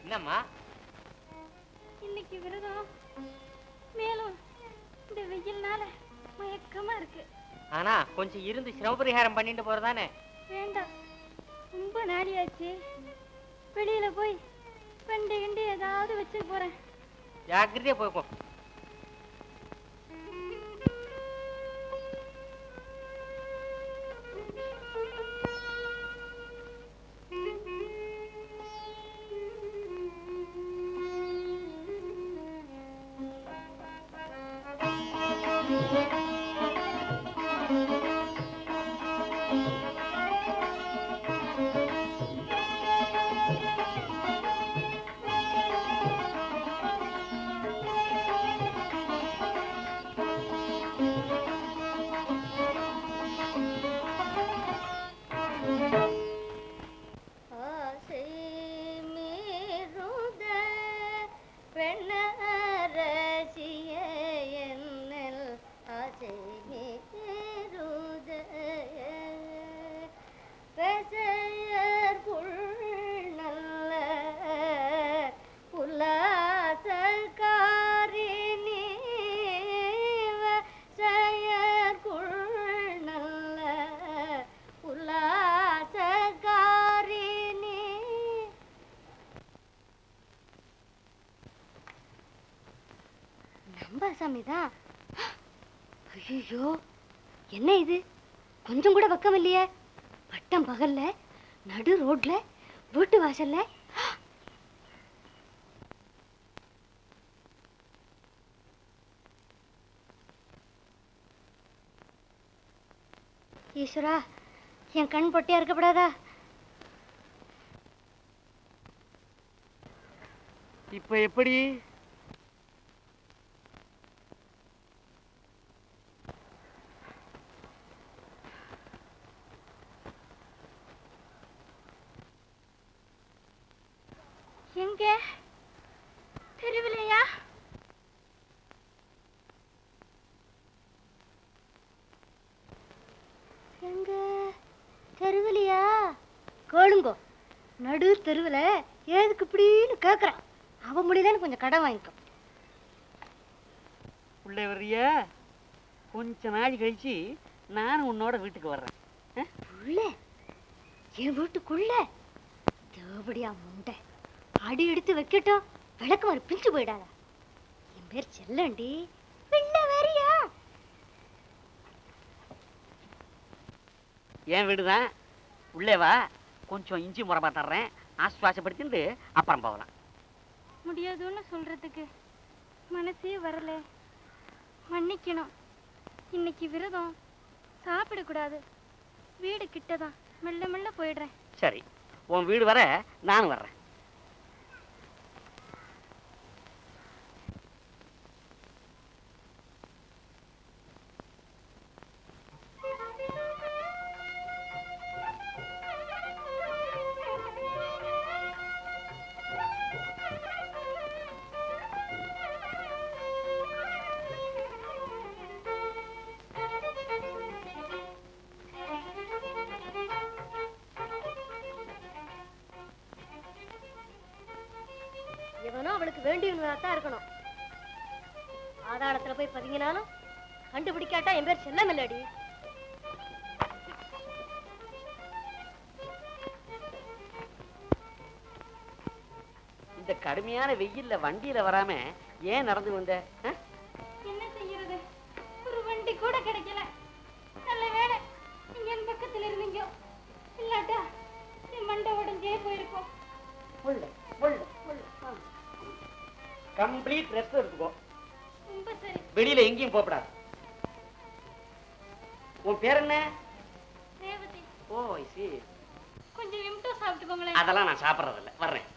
என்னம்மா இன்னைக்கு விரதம் மேலும் இந்த வெயில்னால மயக்கமா இருக்கு ஆனா கொஞ்சம் இருந்து சிரமபரிகாரம் பண்ணிட்டு போறதானே வேண்டாம் ரொம்ப நாளியாச்சு வெளியில போய் வண்டி கிண்டி ஏதாவது வச்சு போறேன் ஜாக்கிரதையா போய்க்கோ ஆசை மீறுத பெண்ணரசிய என்னல் ஆசை மீறுத ரசையர் புல் நல்ல உல்லாசக்காரினி செயற் குள் நல்ல உல்லாசக்காரினி நம்ப சாமிதான் ஐயோ என்ன இது கொஞ்சம் கூட பக்கம் இல்லையே பட்டம் பகல்ல நடு ரோட்ல வீட்டு வாசல்ல ஈஸ்வரா என் கண் பொட்டியா இருக்கப்படாதா இப்ப எப்படி எங்க தெருவிலையா எங்க தெருவிலையா கேளுங்கோ நடு தெருவில் ஏதுக்கு இப்படின்னு கேட்குறான் அவன் முடியலன்னு கொஞ்சம் கடன் வாங்கிக்கோ உள்ளே வர்றிய கொஞ்ச நாள் கழிச்சு நானும் உன்னோட வீட்டுக்கு வர்றேன் உள்ள என் வீட்டுக்குள்ள தேவடியா முண்டை அடி எடுத்து வைக்கட்டும் விளக்கு மாதிரி பிஞ்சு போயிடாத என் பேர் செல்லண்டி வெள்ள வேறியா என் வீடு தான் உள்ளே வா கொஞ்சம் இஞ்சி முறமா தர்றேன் ஆஸ்வாசப்படுத்திட்டு அப்புறம் போகலாம் முடியாதுன்னு சொல்றதுக்கு மனசே வரல மன்னிக்கணும் இன்னைக்கு விரதம் சாப்பிடக்கூடாது வீடு கிட்டதான் மெல்ல மெல்ல போயிடுறேன் சரி உன் வீடு வர நானும் வர்றேன் எவனோ அவளுக்கு வேண்டியவங்களா தான் இருக்கணும் ஆதாளத்துல போய் பதுங்கினாலும் கண்டுபிடிக்காட்டா என் பேர் செல்லமில்லடி இந்த கடுமையான வெயில்ல வண்டியில வராம ஏன் நடந்து வந்த ஆ? என்ன செய்யறது ஒரு வண்டி கூட கிடைக்கல நல்ல வேலை நீங்க என் பக்கத்துல இருந்தீங்க இல்லாட்டா என் மண்டை உடஞ்சே போயிருக்கோம் உள்ள உள்ள உள்ள கம்ப்ளீட் ரெஸ்ட் எடுத்துக்கோ ரொம்ப சரி வெளியில எங்கேயும் போகக்கூடாது உன் பேர் என்ன ரேவதி ஓ சி கொஞ்சம் இம்டோ சாப்பிட்டுக்கோங்களேன் அதெல்லாம் நான் சாப்பிட்றதில்ல வர்றேன்